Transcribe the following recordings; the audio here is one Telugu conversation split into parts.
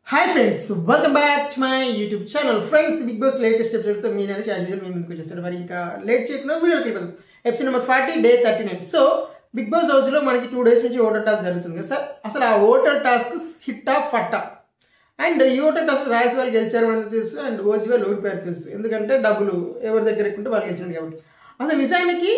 hi friends welcome back to my YouTube channel friends Bigg Boss latest ఎపిసోడ్స్తో మీ నేను యాజ్ యూజువల్ మేము ముందుకు వచ్చేస్తాను మరి ఇంకా లేట్ చేయకుండా వీడియోకి వెళ్ళిపోతాం episode number forty day thirty nine so Bigg Boss హౌస్లో మనకి టూ డేస్ నుంచి ఓటర్ టాస్క్ జరుగుతుంది కదా సార్ అసలు ఆ ఓటర్ టాస్క్ హిట్టా ఫట్టా అండ్ ఈ ఓటర్ టాస్క్ రాయస్ వాళ్ళు గెలిచారు అని తెలుసు అండ్ ఓజీ వాళ్ళు ఓడిపోయారు తెలుసు ఎందుకంటే డబ్బులు ఎవరి దగ్గర ఎక్కుంటే వాళ్ళు గెలిచారు కాబట్టి అసలు నిజానికి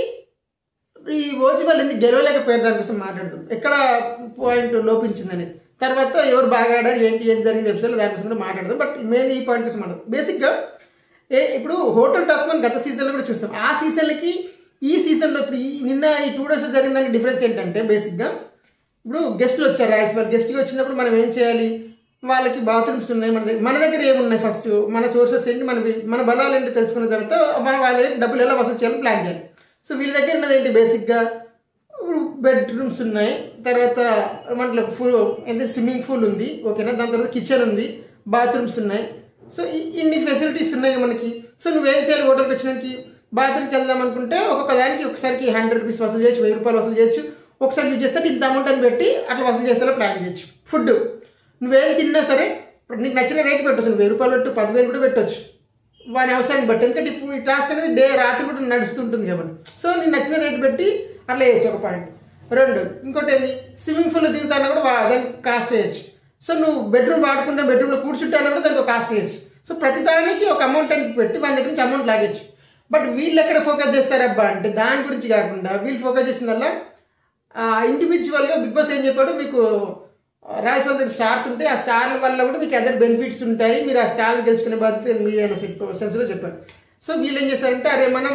ఈ ఓజీ వాళ్ళు ఎందుకు గెలవలేకపోయారు దానికోసం మాట్లాడుతాం ఎక్కడ పాయింట్ లోపించిందని తర్వాత ఎవరు బాగా ఆడారు ఏంటి ఏం జరిగింది ఎపిసోడ్లో దానికోసం కూడా మాట్లాడదాం బట్ మెయిన్ ఈ పాయింట్ కోసం మాట్లాడదాం బేసిక్గా ఏ ఇప్పుడు హోటల్ టాస్క్ మనం గత సీజన్లో కూడా చూస్తాం ఆ సీజన్లకి ఈ సీజన్లో ఇప్పుడు ఈ నిన్న ఈ టూ డేస్ జరిగిన దానికి డిఫరెన్స్ ఏంటంటే బేసిక్గా ఇప్పుడు గెస్ట్లు వచ్చారు రాయల్స్ వాళ్ళు గెస్ట్కి వచ్చినప్పుడు మనం ఏం చేయాలి వాళ్ళకి బాత్రూమ్స్ ఉన్నాయి మన దగ్గర మన దగ్గర ఏమున్నాయి ఫస్ట్ మన సోర్సెస్ ఏంటి మన మన బలాలు ఏంటి తెలుసుకున్న తర్వాత మనం వాళ్ళ దగ్గర డబ్బులు ఎలా వసూలు చేయాలని ప్లాన్ చేయాలి సో వీళ్ళ దగ్గర ఉన్నది ఏంటి బేసిక్గా ఇప్పుడు బెడ్రూమ్స్ ఉన్నాయి తర్వాత మనలో ఫుల్ ఎంత స్విమ్మింగ్ పూల్ ఉంది ఓకేనా దాని తర్వాత కిచెన్ ఉంది బాత్రూమ్స్ ఉన్నాయి సో ఇ- ఇన్ని ఫెసిలిటీస్ ఉన్నాయి మనకి సో నువ్వేం చేయాలి హోటల్కి వచ్చినానికి బాత్రూమ్కి వెళ్దాం అనుకుంటే ఒక్కొక్క దానికి ఒకసారికి హండ్రెడ్ రూపీస్ వసూలు చేయొచ్చు వెయ్యి రూపాయలు వసూలు చేయొచ్చు ఒకసారి యూజ్ చేస్తే ఇంత అమౌంట్ అని పెట్టి అట్లా వసూలు చేసేలా ప్లాన్ చేయొచ్చు ఫుడ్ నువ్వేం తిన్నా సరే ఇప్పుడు నీకు నచ్చిన రేట్ పెట్టచ్చు నువ్వు వెయ్యి రూపాయలు పెట్టు పదివేలు కూడా పెట్టవచ్చు వాని అవసరాన్ని బట్టి ఎందుకంటే ఇప్పుడు ఈ టాస్క్ అనేది డే రాత్రి కూడా నడుస్తుంటుంది కాబట్టి సో నీకు నచ్చిన రేట్ పెట్టి అట్లా వేయచ్చు ఒక పాయింట్ రెండు ఇంకోటి ఏంది స్విమ్మింగ్ పూల్ దిగుతానా కూడా వా- దానికి కాస్ట్ వేయచ్చు సో నువ్వు బెడ్రూమ్ వాడుకుంటే బెడ్రూమ్లో కూర్చుంటానా కూడా దానికి ఒక కాస్ట్ వేయచ్చు సో ప్రతిదానికి ఒక అమౌంట్ అని పెట్టి వాళ్ళ దగ్గర నుంచి అమౌంట్ లాగేచ్చు బట్ వీళ్ళు ఎక్కడ ఫోకస్ చేస్తారబ్బా అంటే దాని గురించి కాకుండా వీళ్ళు ఫోకస్ చేసిందల్లా ఇండివిజువల్గా బిగ్ బాస్ ఏం చెప్పాడు మీకు రాయస్ వాళ్ళ దగ్గర స్టార్స్ ఉంటాయి ఆ స్టార్ల వల్ల కూడా మీకు అదర్ బెనిఫిట్స్ ఉంటాయి మీరు ఆ స్టార్ని గెలుచుకునే బాధ్యత మీదైన సెన్స్లో చెప్పారు సో వీళ్ళు ఏం చేశారంటే అరే మనం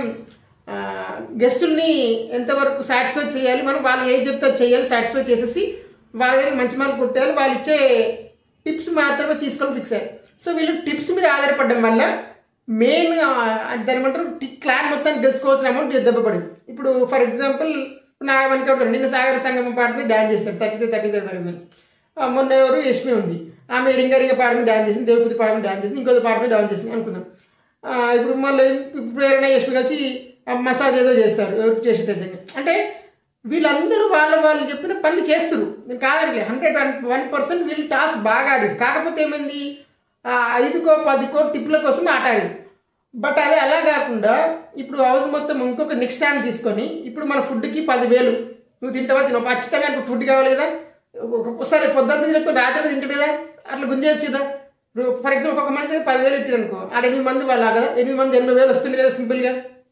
గెస్టుల్ని ఎంతవరకు సాటిస్ఫై చేయాలి మనం వాళ్ళు ఏం చెప్తే అది చేయాలి సాటిస్ఫై చేసేసి వాళ్ళ దగ్గర మంచి మార్కు కొట్టాలి వాళ్ళు ఇచ్చే టిప్స్ మాత్రమే తీసుకొని ఫిక్స్ అయ్యారు సో వీళ్ళు టిప్స్ మీద ఆధారపడడం వల్ల మెయిన్ దాని ఏమంటారు క్లాన్ మొత్తాన్ని తెలుసుకోవాల్సిన అమౌంట్ దెబ్బపడింది ఇప్పుడు ఫర్ ఎగ్జాంపుల్ నా వెనక నిన్న సాగర సంగమం పాట మీద డాన్స్ చేస్తారు తగ్గితే తగ్గితే తగ్గింది ఆ, మొన్న ఎవరు యష్మి ఉంది ఆమె రింగ రింగ పాట మీద డాన్స్ చేసింది దేవపతి పాట మీద డాన్స్ చేసింది ఇంకో పాట మీద డాన్స్ చేసింది అనుకుందాం ఆ, ఇప్పుడు మళ్ళీ ఇప్పుడు ఎవరైనా యష్మి కలిసి మసాజ్ ఏదో చేస్తారు ఎవరికి చేసి తెచ్చండి అంటే వీళ్ళందరూ వాళ్ళ వాళ్ళు చెప్పిన పనులు చేస్తారు నేను కాదనలే హండ్రెడ్ వన్ పర్సెంట్ వీళ్ళు టాస్క్ బాగా ఆడారు కాకపోతే ఏమైంది ఆ, ఐదుకో పదికో టిప్ల కోసం ఆట ఆడారు బట్ అదే అలా కాకుండా ఇప్పుడు హౌస్ మొత్తం ఇంకొక నెక్స్ట్ స్టాండ్ తీసుకొని ఇప్పుడు మన ఫుడ్కి పదివేలు నువ్వు తింటావా తినవు ఖచ్చితంగా నీకు ఫుడ్ కావాలి కదా ఒకసారి పొద్దున్న తినకపోతే రాత్రి తింటాడు కదా అట్లా గుంజేయచ్చు కదా ఇప్పుడు ఫర్ ఎగ్జాంపుల్ ఒక మనిషి పదివేలు ఇట్టాడు అనుకో ఆడ ఎనిమిది మంది వాళ్ళ కదా ఎనిమిది మంది ఎనభై వేలు వస్తుంది కదా సింపుల్గా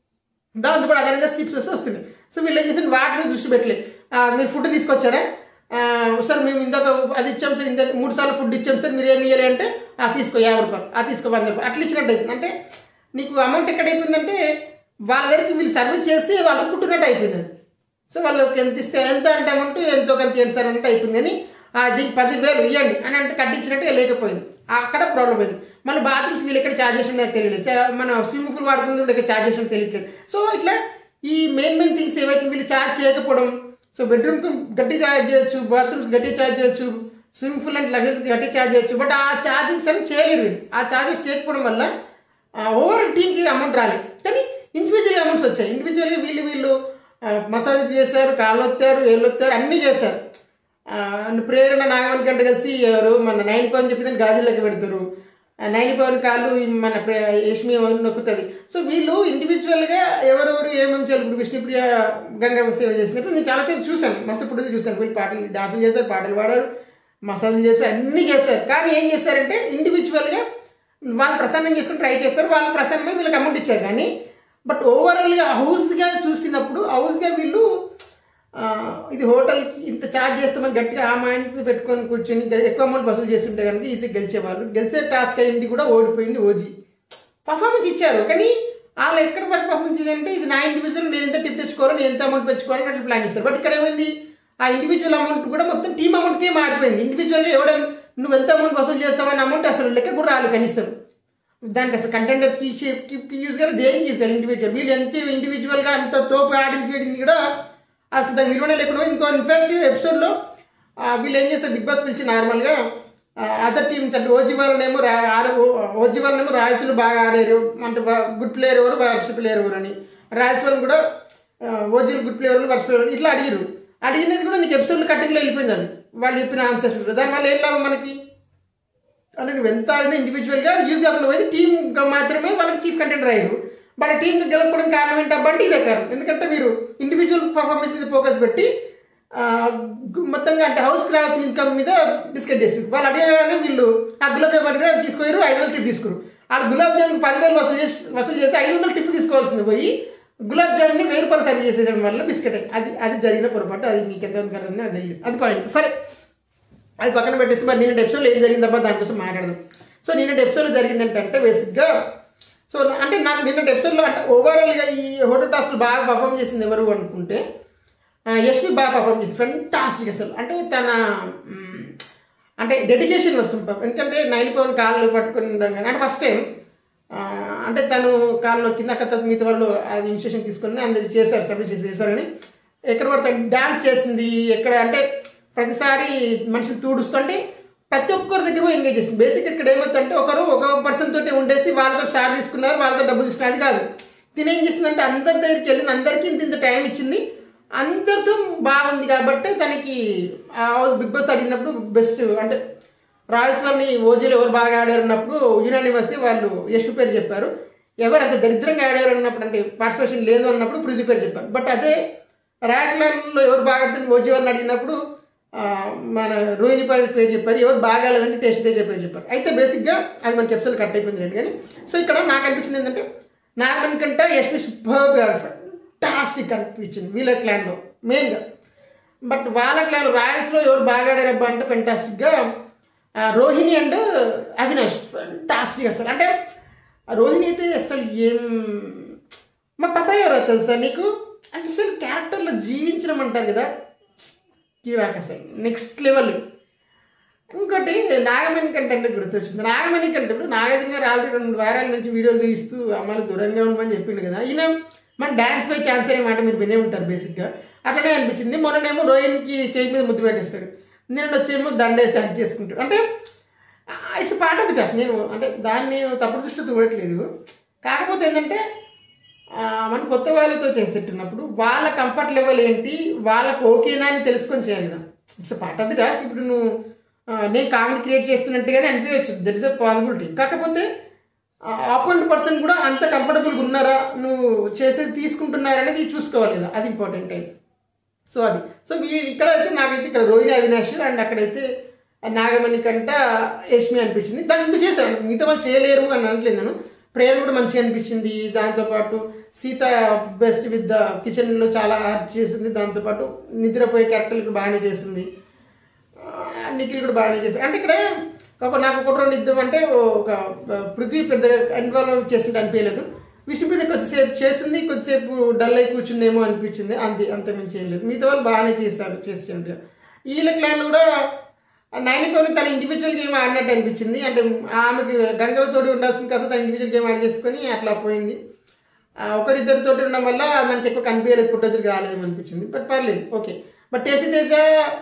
దాంతో పాటు అదనంగా స్లిప్స్ వస్తే వస్తుంది సో వీళ్ళు ఏం చేసిన వాటిని దృష్టి పెట్టలే ఆ, మీరు ఫుడ్ తీసుకొచ్చారా ఆ, సార్ మేము ఇందాక అది ఇచ్చాం సార్ ఇందాక మూడు సార్లు ఫుడ్ ఇచ్చాం సార్ మీరు ఏమి ఇవ్వాలి అంటే ఆ తీసుకో యాభై రూపాయలు ఆ తీసుకో వంద రూపాయలు అట్లా ఇచ్చినట్టు అయిపోయింది అంటే నీకు అమౌంట్ ఎక్కడ అయిపోయిందంటే వాళ్ళ దగ్గరికి వీళ్ళు సర్వీస్ చేసి ఏదో అడుక్కుంటున్నట్టు అయిపోయింది అది సో వాళ్ళకి ఎంత ఇస్తే ఎంత అంటే అమౌంట్ ఎంతో కొంత ఇవ్వండి సార్ అన్నట్టు అయిపోయింది కానీ ఆ, దీనికి పదివేలు ఇవ్వండి అని అంటే కట్టించినట్టుగా లేకపోయింది అక్కడ ప్రాబ్లం అయింది మళ్ళీ బాత్రూమ్స్ వీళ్ళు ఎక్కడ ఛార్జ్ చేసిన తెలియలేదు చా- మన స్విమ్మింగ్ పూల్ వాడుకుంది కూడా ఇక్కడ ఛార్జ్ చేసిన తెలియట్లేదు సో ఇట్లా ఈ మెయిన్ మెయిన్ థింగ్స్ ఏవైతే వీళ్ళు ఛార్జ్ చేయకపోవడం సో బెడ్రూమ్కి గట్టి ఛార్జ్ చేయొచ్చు బాత్రూమ్స్ గట్టి ఛార్జ్ చేయొచ్చు స్విమ్మింగ్ పూల్ అంటే లగేజ్ గట్టి ఛార్జ్ చేయొచ్చు బట్ ఆ ఛార్జింగ్స్ అని చేయలేరు వీళ్ళు ఆ ఛార్జెస్ చేయకపోవడం వల్ల ఓవర్ టీమ్కి అమౌంట్ రాలేదు కానీ ఇండివిజువల్ అమౌంట్స్ వచ్చాయి ఇండివిజువల్గా వీళ్ళు వీళ్ళు మసాజ్ చేశారు కాళ్ళు వచ్చారు ఏళ్ళు వచ్చారు అన్నీ చేశారు ఆ, ప్రేరణ నాగమణి గంట కలిసి ఎవరు మన నైన్ పవన్ చెప్పిన గాజులకి పెడతారు ఆ నైన్ పవన్ కాళ్ళు ఈ మన ప్రే యష్మి నొక్కుతుంది సో వీళ్ళు ఇండివిజువల్గా ఎవరెవరు ఏమేమి చేయాలి ఇప్పుడు విష్ణుప్రియ గంగా సేవ చేసినట్టు నేను చాలాసేపు చూశాను మస్తు ఇప్పుడు చూశాను వీళ్ళు పాటలు డాన్సులు చేశారు పాటలు పాడారు మసాజులు చేశారు అన్నీ చేశారు కానీ ఏం చేశారంటే ఇండివిజువల్గా వాళ్ళు ప్రసన్నం చేసుకుని ట్రై చేస్తారు వాళ్ళు ప్రసన్నమై వీళ్ళకి అమౌంట్ ఇచ్చారు కానీ బట్ ఓవరాల్గా హౌస్గా చూసినప్పుడు హౌస్గా వీళ్ళు ఆ, ఇది హోటల్కి ఇంత ఛార్జ్ చేస్తామని గట్టిగా ఆ మైండ్ పెట్టుకొని కూర్చొని గ- ఎక్కువ అమౌంట్ వసూలు చేస్తుంటే కనుక ఈజీగా గెలిచేవాళ్ళు గెలిచే టాస్క్ అయింది కూడా ఓడిపోయింది ఓజీ పర్ఫార్మెన్స్ ఇచ్చారు కానీ వాళ్ళు ఎక్కడ వరకు పర్ఫార్మెన్స్ ఇచ్చారంటే ఇది నా ఇండివిజువల్ నేను ఎంత టిప్ తెచ్చుకోవాలి నేను ఎంత అమౌంట్ తెచ్చుకోవాలని అట్లా ప్లాన్ చేస్తారు బట్ ఇక్కడ ఏమైంది ఆ ఇండివిజువల్ అమౌంట్ కూడా మొత్తం టీమ్ అమౌంట్కే మారిపోయింది ఇండివిజువల్గా ఎవడ నువ్వు ఎంత అమౌంట్ వసూలు చేస్తావని అమౌంట్ అసలు లెక్క కూడా రాలేదు కనీసం దానికి అసలు కంటెండర్స్కి షేప్కి యూజ్ కానీ దేనికి చేశారు ఇండివిజువల్ వీళ్ళు ఎంత ఇండివిజువల్గా అంత తోపు ఆడింది వేడింది కూడా అసలు దాని విలువనే లేకుండా ఇంకో ఇన్ఫాక్ట్ ఎపిసోడ్లో వీళ్ళు ఏం చేస్తారు బిగ్ బాస్ పిలిచి నార్మల్గా అదర్ టీమ్స్ అంటే ఓజీ వాళ్ళనేమో రా ఆడ- ఓ- ఓజీ వాళ్ళనేమో రాయల్స్లో బాగా ఆడారు అంటే గుడ్ ప్లేయర్ ఎవరు వర్స్ట్ ప్లేయర్ ఎవరు అని రాయల్స్ వాళ్ళు కూడా ఓజీలు గుడ్ ప్లేయర్ వర్స్ట్ ప్లేయర్ ఇట్లా అడిగారు అడిగినది కూడా నీకు ఎపిసోడ్లో కట్టింగ్లో వెళ్ళిపోయింది అది వాళ్ళు చెప్పిన ఆన్సర్స్ దానివల్ల ఏం లాభం మనకి అంటే నువ్వు ఎంత ఆడినా ఇండివిజువల్గా యూజ్ అవ్వడం పోయి టీమ్గా మాత్రమే వాళ్ళకి చీఫ్ కంటెంటర్ అయ్యారు బట్ టీంకి గెలవడం కారణం ఏంటబ్బా అంటే ఇదే కారణం ఎందుకంటే మీరు ఇండివిజువల్ పర్ఫార్మెన్స్ మీద ఫోకస్ పెట్టి ఆ, గు- మొత్తంగా అంటే హౌస్కి రావాల్సిన ఇన్కమ్ మీద బిస్కెట్ చేసి వాళ్ళు అడిగగానే వీళ్ళు ఆ గులాబ్ జామ్ అడిగిన తీసుకుపోయారు ఐదు వందలు టిప్ తీసుకురు ఆ గులాబ్ జామ్ పదివేలు వసూలు చేసి వసూలు చేసి ఐదు వందలు టిప్ తీసుకోవాల్సింది పోయి గులాబ్ జామ్ని వెయ్యి రూపాయలు సర్వ్ చేసేయడం వల్ల బిస్కెట్ అయింది అది అది జరిగిన పొరపాటు అది మీకు ఎంతవరకు అర్థం నాకు తెలియదు అది పాయింట్ సరే అది పక్కన పెట్టేస్తే మరి నిన్న ఎపిసోడ్లో ఏం జరిగిందబ్బా దానికోసం మాట్లాడదాం సో నిన్న ఎపిసోడ్లో జరిగింది ఏంటంటే బేసిక్గా సో అంటే నాకు నిన్న ఎపిసోడ్లో అంటే ఓవరాల్గా ఈ హోటల్ టాస్క్లు బాగా పర్ఫామ్ చేసింది ఎవరు అనుకుంటే ఆ, యశ్వి బాగా పర్ఫామ్ చేసింది ఫెంటాస్టిక్ అసలు అంటే తన మ్, అంటే డెడికేషన్ వస్తుంది ఎందుకంటే నైన్ పవన్ కాళ్ళు పట్టుకుని ఉండడం కానీ అంటే ఫస్ట్ టైం అంటే తను కాళ్ళు నొక్కింది అక్కడ తర్వాత మిగతా వాళ్ళు అది ఇనిషియేషన్ తీసుకుని అందరు చేశారు సర్వీసెస్ చేశారని ఎక్కడ పడితే డ్యాన్స్ చేసింది ఎక్కడ అంటే ప్రతిసారి మనిషిని తూడుస్తుంటే ప్రతి ఒక్కరి దగ్గర ఎంగేజ్ చేసింది బేసిక్ ఇక్కడ ఏమవుతుందంటే ఒకరు ఒక పర్సన్ తోటి ఉండేసి వాళ్ళతో స్టార్ తీసుకున్నారు వాళ్ళతో డబ్బులు తీసుకున్నారు అది కాదు తినేం చేసిందంటే అందరి దగ్గరికి వెళ్ళింది అందరికీ ఇంత ఇంత టైం ఇచ్చింది అందరితో బాగుంది కాబట్టి తనకి ఆ హౌస్ బిగ్ బాస్ అడిగినప్పుడు బెస్ట్ అంటే రాయల్స్ వాళ్ళని ఓజీలో ఎవరు బాగా ఆడారు అన్నప్పుడు యునానివర్సి వాళ్ళు యశ్వి పేరు చెప్పారు ఎవరు అంత దరిద్రంగా ఆడారు అన్నప్పుడు అంటే పార్టిసిపేషన్ లేదు అన్నప్పుడు పృథ్వీ పేరు చెప్పారు బట్ అదే ర్యాక్లైన్లో ఎవరు బాగా ఆడుతుంది ఓజీ వాళ్ళని అడిగినప్పుడు ఆ, మన రోహిణి పేరు పేరు చెప్పారు ఎవరు బాగా లేదంటే టేస్ట్ తేజ పేరు చెప్పారు అయితే బేసిక్గా అది మనకి ఎపిసోడ్ కట్ అయిపోయింది రండి కానీ సో ఇక్కడ నాకు అనిపించింది ఏంటంటే నాగమణి కంటే యశ్వి సూపర్ గా ఫంటాస్టిక్ అనిపించింది వీళ్ళ క్లాన్లో మెయిన్గా బట్ వాళ్ళ క్లాన్ రాయల్స్లో ఎవరు బాగా ఆడారబ్బా అంటే ఫెంటాస్టిక్గా రోహిణి అండ్ అవినాష్ ఫెంటాస్టిక్ అసలు అంటే ఆ రోహిణి అయితే అసలు ఏం మా పాపాయ్ ఎవరో తెలుసా నీకు అంటే అసలు క్యారెక్టర్లో జీవించడం అంటారు కదా కిరాక్ అసలు నెక్స్ట్ లెవెల్ ఇంకోటి నాగమణి కంటే గుర్తొచ్చింది నాగమణి కంటే ఇప్పుడు నాగార్జున గారు ఆల్రెడీ రెండు వారాల నుంచి వీడియోలు తీస్తూ అమ్మాయిలు దూరంగా ఉండమని చెప్పిండు కదా ఈయన మన డ్యాన్స్ పై ఛాన్స్ అనే మాట మీరు వినే ఉంటారు బేసిక్గా అట్లనే అనిపించింది మొన్ననేమో రోహిన్కి చేయి మీద ముద్దు పెట్టేస్తాడు నేను వచ్చేమో దండేసి హక్ చేసుకుంటాడు అంటే it's part of the task నేను అంటే దాన్ని నేను తప్పుడు దృష్టితో చూడట్లేదు కాకపోతే ఏంటంటే ఆ, మనం కొత్త వాళ్ళతో చేసేట్టున్నప్పుడు వాళ్ళ కంఫర్ట్ లెవెల్ ఏంటి వాళ్ళకు ఓకేనా అని తెలుసుకొని చేయాలి కదా it's part of the task ఇప్పుడు నువ్వు ఆ, నేను కామెడీ క్రియేట్ చేస్తున్నట్టుగానే అనిపించవచ్చు దట్ ఇస్ అ పాసిబిలిటీ కాకపోతే ఆపోనెంట్ పర్సన్ కూడా అంత కంఫర్టబుల్గా ఉన్నారా నువ్వు చేసేది తీసుకుంటున్నారా అనేది చూసుకోవాలి కదా అది ఇంపార్టెంట్ అయితే సో అది సో వీ ఇక్కడ అయితే నాకైతే ఇక్కడ రోహిణి అవినాష్ అండ్ అక్కడైతే నాగమణి కంట యష్మి అనిపించింది దాన్ని ఎందుకు చేశాను మిగతా వాళ్ళు చేయలేరు అని అనట్లేదు నేను ప్రేయర్ కూడా మంచిగా అనిపించింది దాంతోపాటు సీత బెస్ట్ విత్ ద కిచెన్లో చాలా యాడ్ చేసింది దాంతోపాటు నిద్రపోయే క్యారెక్టర్లు బాగానే చేసింది ఆ, నిఖిల్ కూడా బాగానే చేశారు అంటే ఇక్కడ ఒక నాకు ఒక రెండు ఇద్దాం అంటే ఒక పృథ్వీ పెద్ద ఇన్వాల్వ్ చేసినట్టు అనిపించలేదు విష్ణుప్రీత కొద్దిసేపు చేసింది కొద్దిసేపు డల్ అయి కూర్చుందేమో అనిపించింది అంతే అంత మించి ఏం లేదు మిగతా వాళ్ళు బాగానే చేశారు చేసినట్టుగా వీళ్ళ క్లాన్ కూడా నైన్పల్లి తన ఇండివిజువల్ గేమ్ ఆడినట్టు అనిపించింది అంటే ఆమెకి గంగవతోటి ఉండాల్సింది కాస్త తన ఇండివిజువల్ గేమ్ ఆడి చేసుకొని అట్లా పోయింది ఆ, ఒకరిద్దరితో ఉండడం వల్ల మనకి ఎక్కువ కనిపించలేదు ఫుటేజ్కి రాలేదేమో అనిపించింది బట్ పర్లేదు okay but taste Teja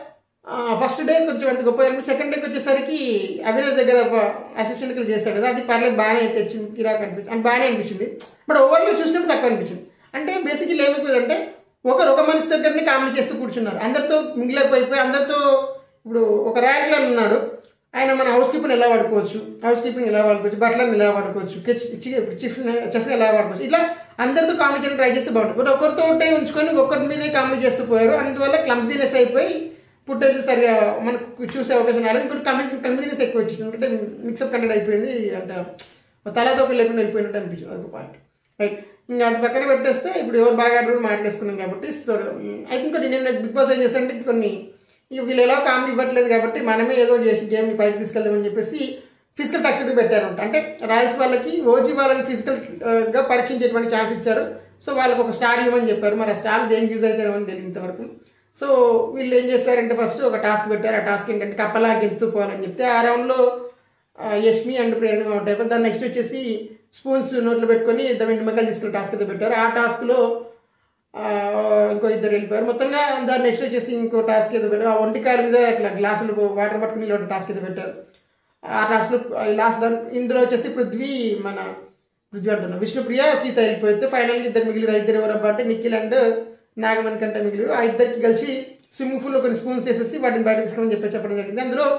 first day కొంచెం అంత గొప్ప అనిపించి సెకండ్ డేకి వచ్చేసరికి అవినాష్ దగ్గర అసిస్టెంట్కి చేశాడు కదా అది పర్లేదు బాగానే తెచ్చింది కిరాక్ అనిపించింది అంటే బాగానే అనిపించింది బట్ ఓవర్లో చూసినప్పుడు తక్కువ అనిపించింది అంటే బేసిక్లీ ఏమైపోయిందంటే ఒకరు ఒక మనిషి దగ్గరనే కామెడీ చేస్తూ కూర్చున్నారు అందరితో మిగిలిపోయిపోయి అందరితో ఇప్పుడు ఒక ర్యాంక్లో ఉన్నాడు ఆయన మన హౌస్ కీపింగ్ ఎలా వాడుకోవచ్చు హౌస్ కీపింగ్ ఎలా వాడుకోవచ్చు బట్టలను ఎలా వాడుకోవచ్చు చిఫ్ చెఫ్ని ఎలా వాడుకోవచ్చు ఇట్లా అందరితో కామెడీ చేయడం ట్రై చేస్తే బాగుంటుంది బట్ ఒకరితో ఒకటే ఉంచుకొని ఒకరి మీదే కామెడీ చేస్తూ పోయారు అందువల్ల క్లమ్జీనెస్ అయిపోయి ఫుటేజ్ సరిగా మనకు చూసే అవకాశం రాలేదు ఇంకోటి కమిజీ కమిజీనెస్ ఎక్కువ వచ్చేసింది ఎందుకంటే మిక్సప్ కంటెంట్ అయిపోయింది అంత తలతో లేకుండా వెళ్ళిపోయినట్టు అనిపించింది అదొక పాయింట్ రైట్ ఇంకా అది పక్కన పెట్టేస్తే ఇప్పుడు ఎవరు బాగా ఆడారు మాట్లాడేసుకున్నాం కాబట్టి సో ఐ థింక్ నేను బిగ్ బాస్ ఏం చేస్తానంటే కొన్ని ఇక వీళ్ళు ఎలా కామెడీ ఇవ్వట్లేదు కాబట్టి మనమే ఏదో చేసి గేమ్ని పైకి తీసుకెళ్దామని చెప్పేసి ఫిజికల్ టాక్సిటీ పెట్టారు అంటే రాయల్స్ వాళ్ళకి ఓజీ వాళ్ళని ఫిజికల్ గా పరీక్షించేటువంటి ఛాన్స్ ఇచ్చారు సో వాళ్ళకి ఒక స్టార్ ఇవ్వమని చెప్పారు మరి ఆ స్టార్ దేనికి యూజ్ అవుతారో అని తెలియదు ఇంతవరకు సో వీళ్ళు ఏం చేస్తారంటే ఫస్ట్ ఒక టాస్క్ పెట్టారు ఆ టాస్క్ ఏంటంటే కప్పలా గెలుతూ పోవాలని చెప్తే ఆ రౌండ్లో యష్మి అండ్ ప్రేరణ అవుట్ అయిపోయి దాని నెక్స్ట్ వచ్చేసి స్పూన్స్ నోట్లో పెట్టుకొని ఇద్దరు నిమ్మకాయలు తీసుకునే టాస్క్ అయితే పెట్టారు ఆ టాస్క్లో ఆ, ఇంకో ఇద్దరు వెళ్ళిపోయారు మొత్తంగా దాని నెక్స్ట్ వచ్చేసి ఇంకో టాస్క్ ఏదో పెట్టారు ఆ ఒంటికాయల మీద ఇట్లా గ్లాసులు వాటర్ పట్టుకుని ఇలా టాస్క్ ఏదో పెట్టారు ఆ టాస్క్లో లాస్ట్ దాని ఇందులో వచ్చేసి పృథ్వీ మన పృథ్వీ అంటున్నా విష్ణుప్రియ సీత వెళ్ళిపోతే ఫైనల్గా ఇద్దరు మిగిలిరు ఆ ఇద్దరు ఎవరబ్బా అంటే నిఖిల్ అండ్ నాగమణి కంటే మిగిలిరు ఆ ఇద్దరికి కలిసి స్విమ్మింగ్ పూల్లో కొన్ని స్పూన్స్ వేసేసి వాటిని బయట తీసుకోమని చెప్పేసి చెప్పడం జరిగింది అందులో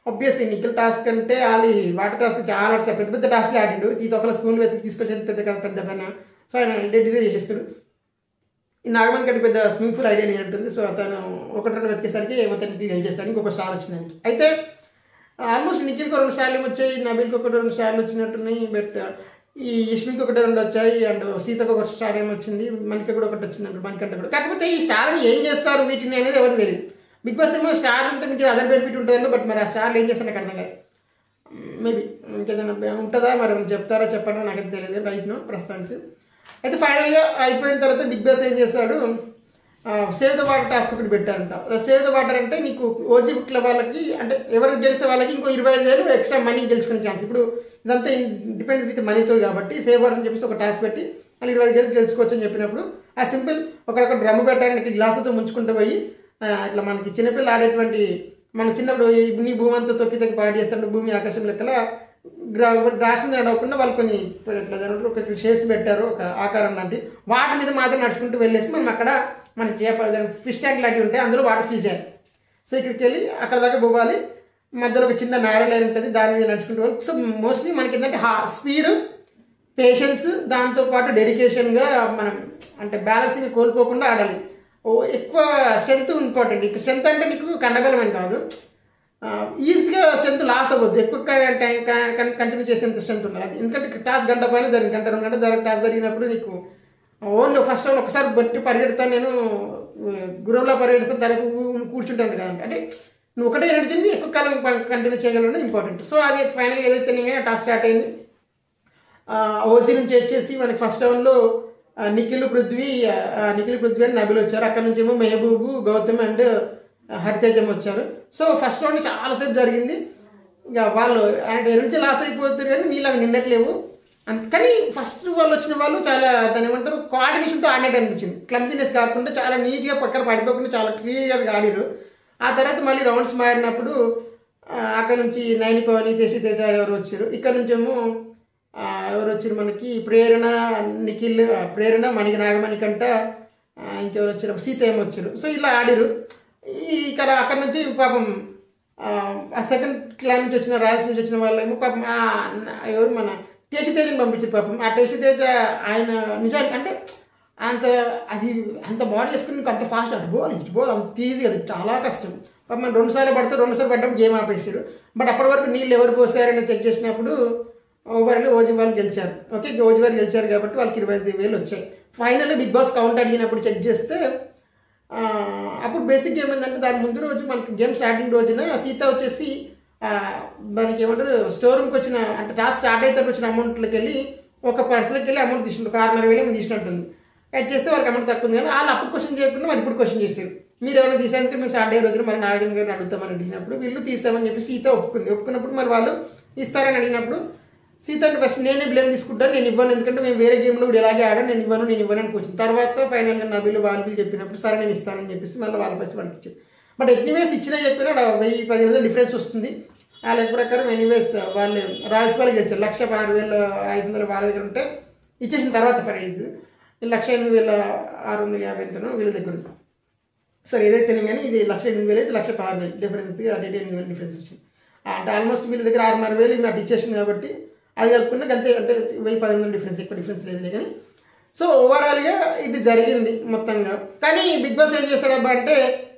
ఆబ్వియస్లీ నిఖిల్ టాస్క్ అంటే వాళ్ళు వాటర్ టాస్క్ చాలా పెద్ద పెద్ద టాస్క్లు ఆడిండు ఇది ఒకళ్ళ స్కూల్ వెతికి తీసుకొచ్చేది పెద్ద పెద్ద పైన సో ఆయన డిజైన్ చేసేస్తాడు ఈ నాగమణి కంటే పెద్ద స్విమ్మింగ్ పూల్ ఐడియా లేనట్టుంది సో అతను ఒకటి రెండు వెతికేసరికి మొత్తం నిఖిల్ గెల్ చేస్తాడు ఇంకొక స్టార్ వచ్చిందానికి అయితే ఆల్మోస్ట్ నిఖిల్కి రెండు సార్లు ఏమో వచ్చాయి నబీల్కి ఒకటి రెండు సార్లు వచ్చినట్టున్నాయి బట్ ఈ యష్మికి ఒకటి రెండు వచ్చాయి అండ్ సీతకు ఒక స్టార్ ఏమో వచ్చింది మనకి కూడా ఒకటి వచ్చింది అంటారు మనకంటే కూడా కాకపోతే ఈ స్టార్ని ఏం చేస్తారు వీటిని అనేది ఎవరికి తెలియదు బిగ్ బాస్ ఏమో స్టార్ ఉంటే మీకు అదర్ బెనిఫిట్ ఉంటుందండి బట్ మరి ఆ స్టార్లు ఏం చేస్తారు నాకు అర్థం కాదు మేబీ ఇంకేదైనా ఉంటుందా మరి ఏమైనా చెప్తారా చెప్పండి నాకైతే తెలియదు రైట్ను ప్రస్తుతానికి అయితే ఫైనల్గా అయిపోయిన తర్వాత బిగ్ బాస్ ఏం చేశాడు సేవ్ ద వాటర్ టాస్క్ ఒకటి పెట్టారంట సేవ్ ద వాటర్ అంటే నీకు ఓజీ బుక్ల వాళ్ళకి అంటే ఎవరు గెలిస్తే వాళ్ళకి ఇంకో ఇరవై ఐదు వేలు ఎక్స్ట్రా మనీ గెలుచుకునే ఛాన్స్ ఇప్పుడు ఇదంతా డిపెండ్స్ విత్ మనీతో కాబట్టి సేవ్ వాటర్ అని చెప్పేసి ఒక టాస్క్ పెట్టి వాళ్ళు ఇరవై ఐదు వేలు గెలుచుకోవచ్చు అని చెప్పినప్పుడు ఆ సింపుల్ ఒకడొక డ్రమ్ పెట్టడానికి గ్లాసుతో ముంచుకుంటూ పోయి ఆ, ఇట్లా మనకి చిన్నపిల్లలు ఆడేటువంటి మన చిన్నప్పుడు ఈ నీ భూమి అంతా తొక్కి తొక్కి పాడు చేస్తుంటే భూమి ఆకాశం లెక్కల గ్రా గ్రాస్ మీద నడవకుండా వాళ్ళు కొన్ని ఇట్లా జరుగుతుంది ఒక షేప్స్ పెట్టారు ఒక ఆకారం లాంటి వాటి మీద మాత్రం నడుచుకుంటూ వెళ్ళేసి మనం అక్కడ మన చేప ఫిష్ ట్యాంక్ లాంటివి ఉంటాయి అందులో వాటర్ ఫిల్ చేయాలి సో ఇక్కడికి వెళ్ళి అక్కడ దాకా పోవాలి మధ్యలో ఒక చిన్న నేర లైన్ ఉంటుంది దాని మీద నడుచుకుంటూ పోవాలి సో మోస్ట్లీ మనకి ఏంటంటే హా స్పీడ్ పేషెన్స్ దాంతోపాటు డెడికేషన్గా మనం అంటే బ్యాలెన్సింగ్ కోల్పోకుండా ఆడాలి ఓ ఎక్కువ స్ట్రెంత్ ఇంపార్టెంట్ ఇక స్ట్రెంత్ అంటే నీకు కండబలం అని కాదు ఈజీగా స్ట్రెంత్ లాస్ అవ్వద్దు ఎక్కువ టైం కంటిన్యూ చేసేంత స్ట్రెంత్ ఉండాలి అది ఎందుకంటే టాస్ గంట పైన జరిగింది గంట రెండు గంట జరిగి టాస్ జరిగినప్పుడు నీకు ఓన్లీ ఫస్ట్ రౌండ్ ఒకసారి బట్టి పరిగెడతాను నేను గురువులా పరిగెడతాను తర్వాత ఊ- కూర్చుంటాను కదంటే అంటే నువ్వు ఒకటే ఎనర్జీని ఎక్కువ కాలం కంటిన్యూ చేయగలడం ఇంపార్టెంట్ సో అది ఫైనల్ ఏదైతే నేను టాస్ స్టార్ట్ అయింది ఓజీ నుంచి వచ్చేసి మనకి ఫస్ట్ రౌండ్లో ఆ, నిఖిల్ పృథ్వీ ఆ, నిఖిల్ పృథ్వీ అని నబిల్ వచ్చారు అక్కడ నుంచి ఏమో మెహబూబు గౌతమ్ అండ్ హరితేజం వచ్చారు సో ఫస్ట్ రౌండ్ చాలాసేపు జరిగింది ఇంకా వాళ్ళు అంటే ఎనర్జీ లాస్ అయిపోతారు కానీ వీళ్ళు అవి నిన్నట్లేవు అంత కానీ ఫస్ట్ వాళ్ళు వచ్చిన వాళ్ళు చాలా దాని ఏమంటారు కోఆర్డినేషన్తో ఆడినట్టు అనిపించింది క్లమ్జినెస్ కాకుండా చాలా నీట్గా పక్కన పడిపోకుండా చాలా క్లియర్గా ఆడిరు ఆ తర్వాత మళ్ళీ రౌండ్స్ మారినప్పుడు ఆ, అక్కడ నుంచి నైని పవని తేజ తేజ ఎవరు వచ్చారు ఇక్కడ నుంచేమో ఆ, ఎవరు వచ్చారు మనకి ప్రేరణ నిఖిల్ ఆ, ప్రేరణ మనకి నాగమణికంట ఆ, ఇంకెవరు వచ్చారు సీత ఏమో వచ్చారు సో ఇలా ఆడిరు ఈ ఇక్కడ అక్కడ నుంచి పాపం ఆ, ఆ సెకండ్ క్లాన్ నుంచి వచ్చిన రాయల్స్ నుంచి వచ్చిన వాళ్ళేమో పాపం ఆ, న- ఎవరు మన టేషి తేజని పంపించారు పాపం ఆ టేషి తేజ ఆయన నిజానికి అంటే అంత అది అంత బాడీ వేసుకుని నీకు అంత ఫాస్ట్ అటు పోవాలి ఇటు పోవాలి అంత ఈజీ అది చాలా కష్టం పాపం మనం రెండు సార్లు పడితే రెండు సార్లు పడ్డప్పుడు గేమ్ ఆపేసారు బట్ అప్పటి వరకు నీళ్ళు ఎవరు పోసారని చెక్ చేసినప్పుడు ఓవర్లో ఓజీ వాళ్ళు గెలిచారు ఓకే ఓజీ వాళ్ళు గెలిచారు కాబట్టి వాళ్ళకి ఇరవై ఐదు వేలు వచ్చాయి ఫైనల్లీ బిగ్ బాస్ కౌంట్ అడిగినప్పుడు చెక్ చేస్తే ఆ, అప్పుడు బేసిక్ ఏమైందంటే దాని ముందు రోజు మనకి గేమ్ స్టార్టింగ్ రోజున సీత వచ్చేసి ఆ, మనకి ఏమంటారు స్టోర్ రూమ్కి వచ్చిన అంటే టాస్క్ స్టార్ట్ అయితే వచ్చిన అమౌంట్లోకి వెళ్ళి ఒక పర్సన్కి వెళ్ళి అమౌంట్ తీసుకుంటారు ఒక ఆరున్నర వేలు ఏమో తీసినట్టుంది అది చేస్తే వాళ్ళకి అమౌంట్ తక్కువ ఉంది కానీ వాళ్ళు అప్పుడు క్వశ్చన్ చేయకుండా మరి ఇప్పుడు క్వశ్చన్ చేశారు మీరు ఎవరైనా తీసారంటే మేము స్టార్ట్ అయ్యే రోజున మరి నాగార్జున గారిని అడుగుతామని అడిగినప్పుడు వీళ్ళు తీసామని చెప్పి సీత ఒప్పుకుంది ఒప్పుకున్నప్పుడు మరి వాళ్ళు ఇస్తారని అడిగినప్పుడు సీత అంటే ఫస్ట్ నేనే బ్లేమ్ తీసుకుంటాను నేను ఇవ్వను ఎందుకంటే మేము వేరే గేమ్లో కూడా ఇలాగే ఆడాను నేను ఇవ్వను నేను ఇవ్వను అని కూర్చుంది తర్వాత ఫైనల్గా నా బిల్లు వాళ్ళ బిల్లు చెప్పినప్పుడు సరే నేను ఇస్తానని చెప్పేసి మళ్ళీ వాళ్ళ పైసలు పంపించింది బట్ ఎనీవేస్ ఇచ్చినా చెప్పినా అక్కడ వెయ్యి పది వేలు డిఫరెన్స్ వస్తుంది ఆ లెక్క ప్రకారం ఎనీవేస్ వాళ్ళు రాయల్స్ వాళ్ళకి గెలిచారు లక్ష ఆరు వేల ఐదు వందల వాళ్ళ దగ్గర ఉంటే ఇచ్చేసిన తర్వాత ప్రైజ్ లక్ష ఎనిమిది వేల ఆరు వందల యాభై ఎంతనో వీళ్ళ దగ్గర ఉంది సరే ఏదైతే కానీ ఇది లక్ష ఎనిమిది వేలు అయితే లక్ష పదహారు వేలు డిఫరెన్స్ అటు ఇటు ఎనిమిది వేలు డిఫరెన్స్ వచ్చింది అంటే ఆల్మోస్ట్ వీళ్ళ దగ్గర ఆరున్నర వేలు ఇవి అటు ఇచ్చేసింది కాబట్టి అది కలుపుకున్నా అంతే అంటే వెయ్యి పది వందల డిఫరెన్స్ ఎక్కువ డిఫరెన్స్ లేదు కానీ సో ఓవరాల్గా ఇది జరిగింది మొత్తంగా కానీ బిగ్ బాస్ ఏం చేశాడబ్బా అంటే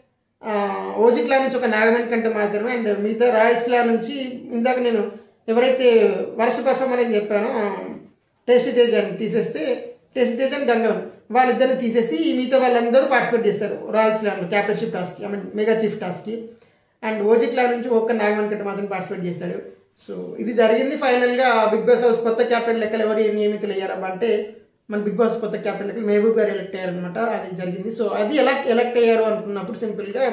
ఆ, ఓజీ క్లా నుంచి ఒక నాగమణి కంటే మాత్రమే అండ్ మిగతా రాయల్స్ క్లా నుంచి ఇందాక నేను ఎవరైతే వరుస పర్ఫార్మర్ అని చెప్పానో టేస్టీ తేజ్ అని తీసేస్తే టేస్టీ తేజ్ అని గంగవన్ వాళ్ళిద్దరిని తీసేసి ఈ మిగతా వాళ్ళందరూ పార్టిసిపేట్ చేస్తారు రాయల్స్ క్లాన్లో క్యాప్టెన్షిప్ టాస్క్కి ఐ మీన్ మెగా చీఫ్ టాస్క్కి అండ్ ఓజీ క్లా నుంచి ఒక్క నాగమణి కంటే మాత్రం పార్టిసిపేట్ చేశాడు సో ఇది జరిగింది ఫైనల్గా బిగ్ బాస్ హౌస్ కొత్త క్యాప్టెన్ లెక్కలు ఎవరు నియమితులు అయ్యారబ్బా అంటే మన బిగ్ బాస్ కొత్త క్యాప్టెన్ లెక్కలు మహబూబ్ గారు ఎలక్ట్ అయ్యారనమాట అది జరిగింది సో అది ఎలా ఎలక్ట్ అయ్యారు అనుకున్నప్పుడు సింపుల్గా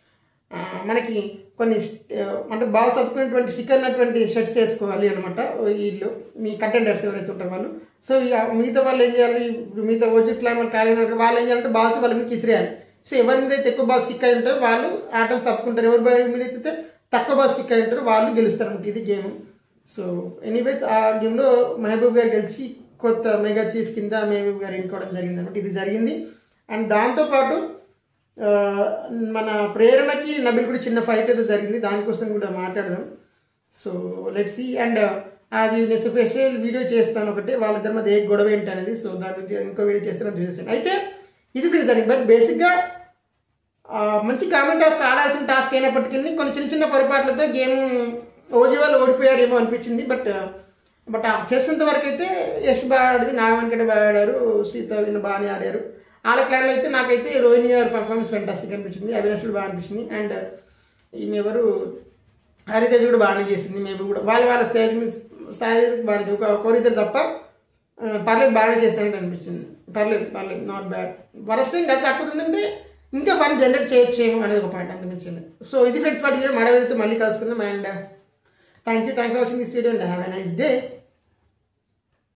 ఆ, మనకి కొన్ని స్ట్- ఆ, అంటే బాగా చదువుకునేటువంటి స్టిక్కర్ ఉన్నటువంటి షర్ట్స్ వేసుకోవాలి అనమాట వీళ్ళు మీ కంటెండర్స్ ఎవరైతే ఉంటారో వాళ్ళు సో ఇక మిగతా వాళ్ళు ఏం చేయాలి ఇప్పుడు మిగతా వచ్చి ఇట్లా మన ఖాళీ ఉన్నారు వాళ్ళు ఏం చేయాలంటే బాల్స్ వాళ్ళ మీద ఇసిరేయాలి సో ఎవరి మీద అయితే ఎక్కువ బాల్ స్టిక్ అయి ఉంటారో వాళ్ళు ఆటమ్స్ తప్పుకుంటారు ఎవరి బాల్ మీద అయితే తక్కువ బాల్ స్టిక్ అయి ఉంటారో వాళ్ళు గెలుస్తారు అనమాట ఇది గేమ్ సో ఎనీవేస్ ఆ గేమ్లో మహబూబ్ గారు గెలిచి కొత్త మెగా చీఫ్ కింద మహబూబ్ గారు ఎన్నుకోవడం జరిగింది అనమాట ఇది జరిగింది అండ్ దాంతోపాటు ఆ, మన ప్రేరణకి నబిల్ కూడా చిన్న ఫైట్ ఏదో జరిగింది దానికోసం కూడా మాట్లాడదాం సో లెట్ సి అండ్ అది నేను స్పెషల్ వీడియో చేస్తాను ఒకటి వాళ్ళిద్దరి మధ్య ఏ గొడవ ఏంటి అనేది సో దాని గురించి ఇంకో వీడియో చేస్తాను చూసేసాను అయితే ఇది ఫ్రెండ్స్ జరిగింది బట్ బేసిక్గా ఆ, మంచి కామెంట్ టాస్క్ ఆడాల్సిన టాస్క్ అయినప్పటికీ కొన్ని చిన్న చిన్న పొరపాట్లతో గేమ్ ఓజీ వాళ్ళు ఓడిపోయారేమో అనిపించింది బట్ బట్ ఆ చేసినంత వరకు అయితే యశ్ బాగా ఆడింది నాగవన్కటే బాగా ఆడారు సీత వీళ్ళు బాగానే ఆడారు వాళ్ళ క్లాన్లో అయితే నాకైతే రోహిణి గారి పర్ఫార్మెన్స్ ఫెంటాస్టిక్ అనిపించింది అవినాష్ కూడా బాగా అనిపించింది అండ్ ఈమె ఎవరు హరితేజ్ కూడా బాగానే చేసింది మేము కూడా వాళ్ళ వాళ్ళ స్థాయి స్థాయి బాగానే ఒక ఒకరిద్దరు తప్ప ఆ, పర్లేదు బాగానే చేశారని అనిపించింది పర్లేదు పర్లేదు నాట్ బ్యాడ్ వరస్ట్ ఇంకా తక్కువ ఉందంటే ఇంకా ఫన్ జనరేట్ చేయొచ్చేమో అనేది ఒక పాయింట్ అనిపించింది సో ఇది ఫ్రెండ్స్ వాటి మడ వెళ్తూ మళ్ళీ కలుసుకుందాం and thank you thank for watching this video and have a nice day